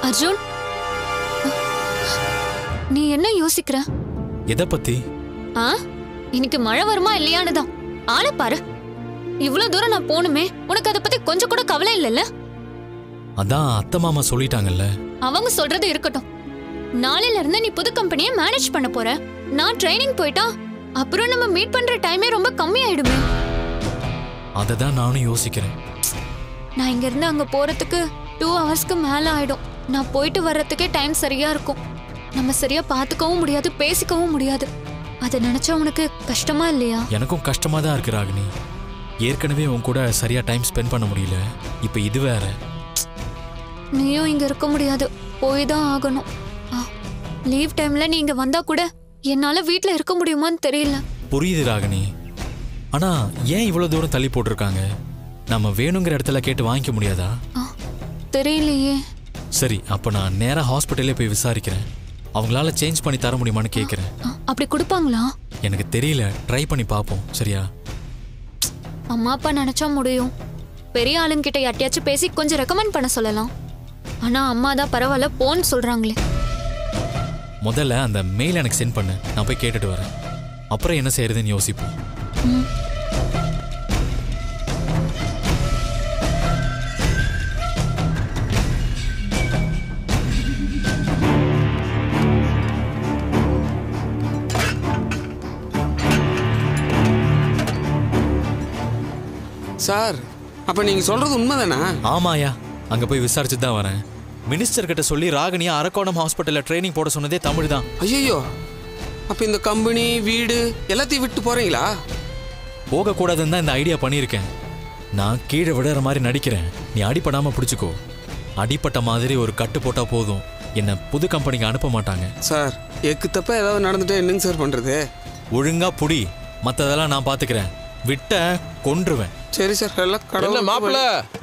அர்ஜுன் நீ என்ன யோசிக்கிற எதை பத்தி ஆ இன்னைக்கு மழை வருமா இல்லையான்னு தான் ஆளை பாரு இவ்வளவு தூரம் நான் போகணுமே உனக்கு அதை பத்தி கொஞ்சம் கூட கவலை இல்லைல்ல அதான் அத்தை மாமா சொல்லிட்டாங்கல்ல அவங்க சொல்றது இருக்கட்டும் நாளையில இருந்து நீ புது கம்பெனியை மேனேஜ் பண்ண போற நான் ட்ரைனிங் போயிட்டா அப்புறம் நம்ம மீட் பண்ற டைமே ரொம்ப கம்மி ஆயிடுமே அதை தான் நானும் யோசிக்கிறேன் நான் இங்க இருந்து அங்க போறதுக்கு டூ ஹவர்ஸ்க்கு மேல ஆயிடும் நான் போயிட்டு வர்றதுக்கே டைம் சரியா இருக்கும் நம்ம சரியா பாத்துக்கவும் முடியாது பேசிக்கவும் முடியாது அதை நினைச்சா உனக்கு கஷ்டமா இல்லையா எனக்கும் கஷ்டமா தான் இருக்கு ராகினி ஏற்கனவே உன் கூட சரியா டைம் ஸ்பெண்ட் பண்ண முடியல இப்போ இது வேற நீயும் இங்க இருக்க முடியாது போய் தான் ஆகணும் லீவ் டைம்ல நீ இங்க வந்தா கூட என்னால வீட்ல இருக்க முடியுமான்னு தெரியல புரியுது ராகினி ஆனா ஏன் இவ்வளவு தூரம் தள்ளி போட்டிருக்காங்க நம்ம வேணுங்கிற இடத்துல கேட்டு வாங்கிக்க முடியாதா ஆ, தெரியலையே சரி அப்ப நான் நேரா ஹாஸ்பிட்டலே போய் விசாரிக்கிறேன் அவங்களால சேஞ்ச் பண்ணி தர முடியுமான்னு கேட்குறேன் ஆ, அப்படி கொடுப்பாங்களா எனக்கு தெரியல ட்ரை பண்ணி பார்ப்போம் சரியா அம்மா அப்பா நினைச்சா முடியும் பெரிய ஆளுங்கிட்ட யார்ட்டையாச்சும் பேசி கொஞ்சம் ரெக்கமெண்ட் பண்ண சொல்லலாம் ஆனா அம்மா தான் பரவாயில்ல போன்னு சொல்றாங்களே முதல்ல அந்த மெயில் எனக்கு சென்ட் பண்ணு நான் போய் கேட்டுட்டு வரேன் அப்புறம் என்ன செய்யறதுன்னு யோசிப்போம் ம். சார் அப்ப நீங்க சொல்றது உண்மைதானா ஆமாயா அங்க போய் விசாரிச்சுட்டு தான் வரேன் மினிஸ்டர் கிட்ட சொல்லி ராகினியா அரக்கோணம் ஹாஸ்பிட்டல்ல ட்ரைனிங் போட சொன்னதே தமிழ் தான் ஐயோ அப்ப இந்த கம்பெனி வீடு எல்லாத்தையும் விட்டு போறீங்களா போகக்கூடாதுன்னு தான் இந்த ஐடியா பண்ணியிருக்கேன் நான் கீழே விடுற மாதிரி நடிக்கிறேன் நீ அடிபடாம பிடிச்சுக்கோ அடிப்பட்ட மாதிரி ஒரு கட்டு போட்டா போதும் என்னை புது கம்பெனிக்கு அனுப்ப மாட்டாங்க சார் எக்கு தப்ப ஏதாவது நடந்துட்டா என்னங்க சார் பண்றது ஒழுங்கா புடி மத்ததெல்லாம் நான் பாத்துக்கிறேன் விட்ட கொன்றுவேன் சரி சார் எல்லாம் என்ன கடவுள் மாப்பிள்ள